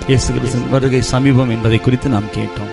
இயேசு கிறிஸ்துவின் வருகை சமீபம் என்பதை குறித்து நாம் கேட்டோம்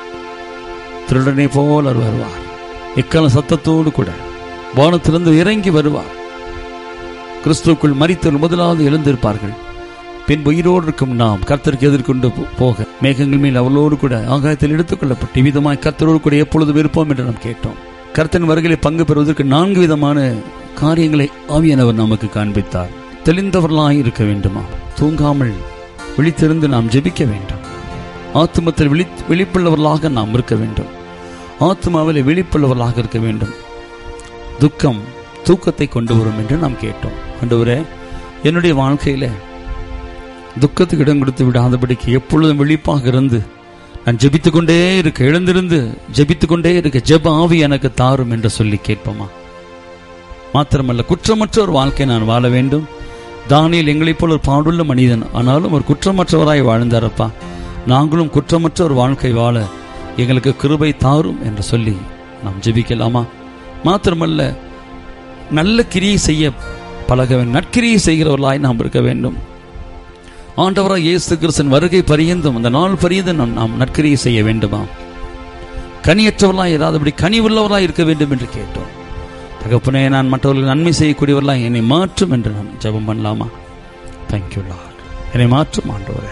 திருடனை போல் அவர் வருவார் எக்கால சத்தத்தோடு கூட வானத்திலிருந்து இறங்கி வருவார் கிறிஸ்துவுக்குள் மரித்தவர் முதலாவது எழுந்திருப்பார்கள் பின் உயிரோடு இருக்கும் நாம் கர்த்தருக்கு எதிர்கொண்டு போ- போக மேகங்கள் மேல் அவளோடு கூட ஆகாயத்தில் எடுத்துக் கொள்ளப்பட்டு விதமாய் கர்த்தரோடு கூட எப்பொழுதும் இருப்போம் என்று நாம் கேட்டோம் கர்த்தன் வருகையிலே பங்கு பெறுவதற்கு நான்கு விதமான காரியங்களை ஆவியானவர் நமக்கு காண்பித்தார் தெளிந்தவர்களாய் இருக்க வேண்டுமா தூங்காமல் விழித்திருந்து நாம் ஜெபிக்க வேண்டும் ஆத்துமத்தில் விழி விழிப்புள்ளவர்களாக நாம் இருக்க வேண்டும் ஆத்மாவில் விழிப்புள்ளவர்களாக இருக்க வேண்டும் துக்கம் தூக்கத்தை கொண்டு வரும் என்று நாம் கேட்டோம் ஆண்டவரே என்னுடைய வாழ்க்கையில துக்கத்துக்கு இடம் கொடுத்து விடாதபடிக்கு எப்பொழுதும் விழிப்பாக இருந்து நான் ஜெபித்துக் கொண்டே இருக்க எழுந்திருந்து ஜெபித்துக் கொண்டே இருக்க ஜெப ஆவி எனக்கு தாரும் என்று சொல்லி கேட்போமா மாத்திரமல்ல குற்றமற்ற ஒரு வாழ்க்கை நான் வாழ வேண்டும் தானியல் எங்களைப் போல ஒரு பாடுள்ள மனிதன் ஆனாலும் ஒரு குற்றமற்றவராய் வாழ்ந்தாரப்பா நாங்களும் குற்றமற்ற ஒரு வாழ்க்கை வாழ எங்களுக்கு கிருபை தாரும் என்று சொல்லி நாம் ஜெபிக்கலாமா மாத்திரமல்ல நல்ல கிரியை செய்ய பழக வேண்டும் நற்கிரியை செய்கிறவர்களாய் நாம் இருக்க வேண்டும் ஆண்டவராய் இயேசு கிறிஸ்தன் வருகை பரியந்தும் அந்த நாள் பரியந்தும் நாம் நாம் நற்கிரியை செய்ய வேண்டுமா கனியற்றவர்களாய் இராதபடி கனி உள்ளவர்களாய் இருக்க வேண்டும் என்று கேட்டோம் தகப்பனே நான் மற்றவர்களுக்கு நன்மை செய்யக்கூடியவர்களாய் என்னை மாற்றும் என்று நான் ஜெபம் பண்ணலாமா தேங்க்யூ லார்ட் என்னை மாற்றும் ஆண்டவரே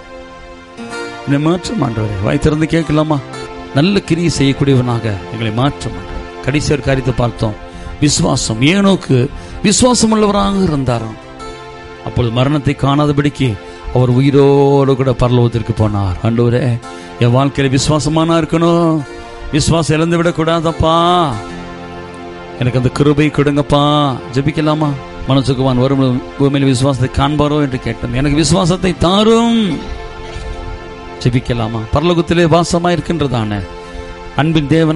என்னை மாற்றும் ஆண்டவரே வாய் திறந்து கேட்கலாமா நல்ல கிரியை செய்யக்கூடியவனாக எங்களை மாற்றும் ஆண்டவரே. கடைசி ஒரு காரியத்தை பார்த்தோம் விசுவாசம் ஏனோக்கு விசுவாசம் உள்ளவராக இருந்தாராம் அப்பொழுது மரணத்தை காணாதபடிக்கு அவர் உயிரோடு கூட பரலோகத்திற்கு போனார் ஆண்டவரே என் வாழ்க்கையில விசுவாசமானா இருக்கணும் விசுவாசம் இழந்து விடக்கூடாதப்பா எனக்கு அந்த கிருபை கொடுங்கப்பா ஜெபிக்கலாமா மனசுக்குவான் வரும் பூமியில் விசுவாசத்தை காண்பாரோ என்று கேட்டேன் எனக்கு விசுவாசத்தை தாரும் ஜெபிக்கலாமா பரலோகத்திலே வாசமா இருக்கின்றதான அன்பின் தேவன்